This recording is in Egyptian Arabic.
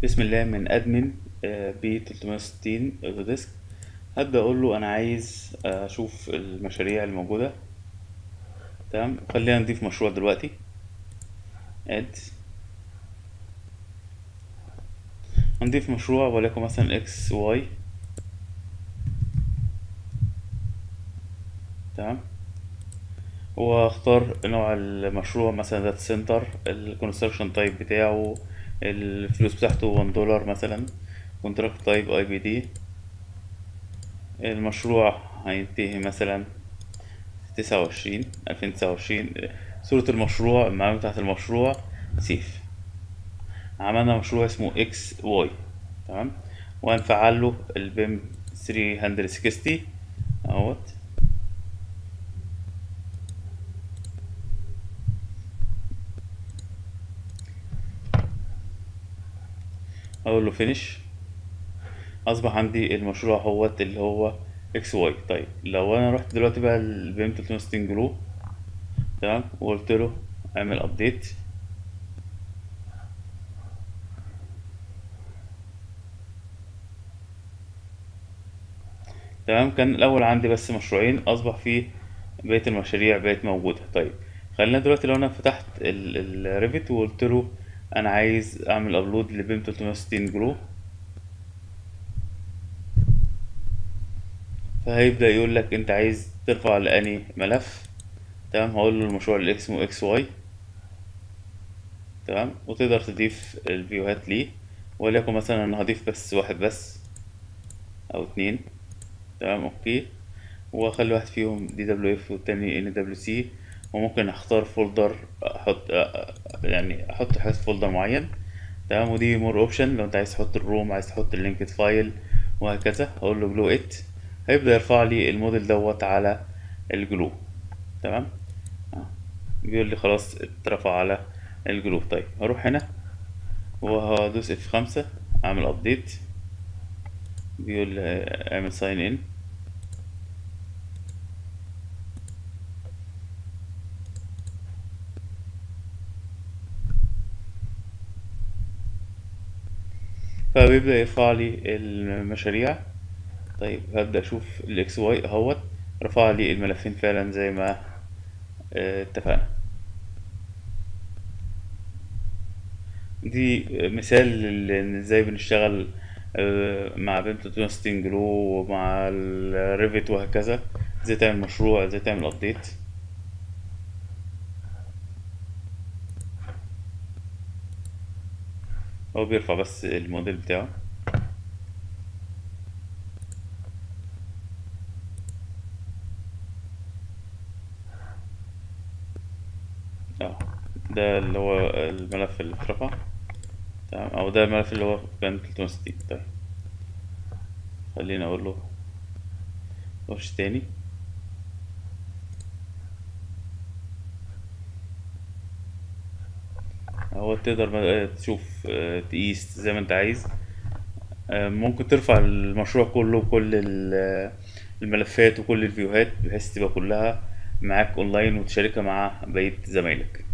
بسم الله من ادمن ب 360 اوتوديسك هبدأ اقول له انا عايز آه، اشوف المشاريع الموجودة تمام خلينا نضيف مشروع دلوقتي اد هنضيف مشروع وليكن مثلا اكس واي تمام واختار نوع المشروع مثلا داتا سنتر الكونستراكشن تايب بتاعه الفلوس بتاعته 1 دولار مثلا كونتراكت تايب اي بي دي المشروع هينتهي مثلا تسعة وعشرين ألفين تسعة وعشرين صورة المشروع المعلومات بتاعت المشروع سيف عملنا مشروع اسمه اكس واي تمام وهنفعل له البيم 360 اهوت اقول له فينيش اصبح عندي المشروع هوت اللي هو اكس واي طيب لو انا رحت دلوقتي بقى البيم 360 جرو تمام وقلت له اعمل ابديت تمام كان الاول عندي بس مشروعين اصبح فيه بقيه المشاريع بقت موجوده طيب خلينا دلوقتي لو انا فتحت الريفت وقلت له انا عايز اعمل ابلود لبيم 360 جرو فهيبدأ يقول لك انت عايز ترفع لأني ملف تمام هقول له المشروع اللي اسمه اكس واي تمام وتقدر تضيف الفيوهات ليه وليكن مثلا انا هضيف بس واحد بس او اتنين تمام اوكي واخلي واحد فيهم دي دبليو اف والتاني ان دبليو سي وممكن اختار فولدر احط يعني احط حاجات في فولدر معين تمام ودي مور اوبشن لو انت عايز تحط الروم عايز تحط اللينكد فايل وهكذا هقول له جلو ات هيبدأ يرفع لي الموديل دوت على الجلو تمام آه. بيقول لي خلاص اترفع على الجلو طيب هروح هنا وهدوس اف خمسة اعمل ابديت بيقول لي اعمل ساين ان فبيبدأ يرفع لي المشاريع طيب هبدأ أشوف الإكس واي أهوت رفع لي الملفين فعلا زي ما اتفقنا دي مثال إن ازاي بنشتغل مع بيم 360 جرو ومع الريفت وهكذا ازاي تعمل مشروع ازاي تعمل ابديت هو بيرفع بس الموديل بتاعه اه ده اللي هو الملف اللي اترفع تمام او ده الملف اللي هو كان 360 طيب خليني اقول له خش تاني هو تقدر بقى تشوف تقيس زي ما انت عايز ممكن ترفع المشروع كله بكل الملفات وكل الفيوهات بحيث تبقى كلها معاك اونلاين وتشاركها مع بقية زمايلك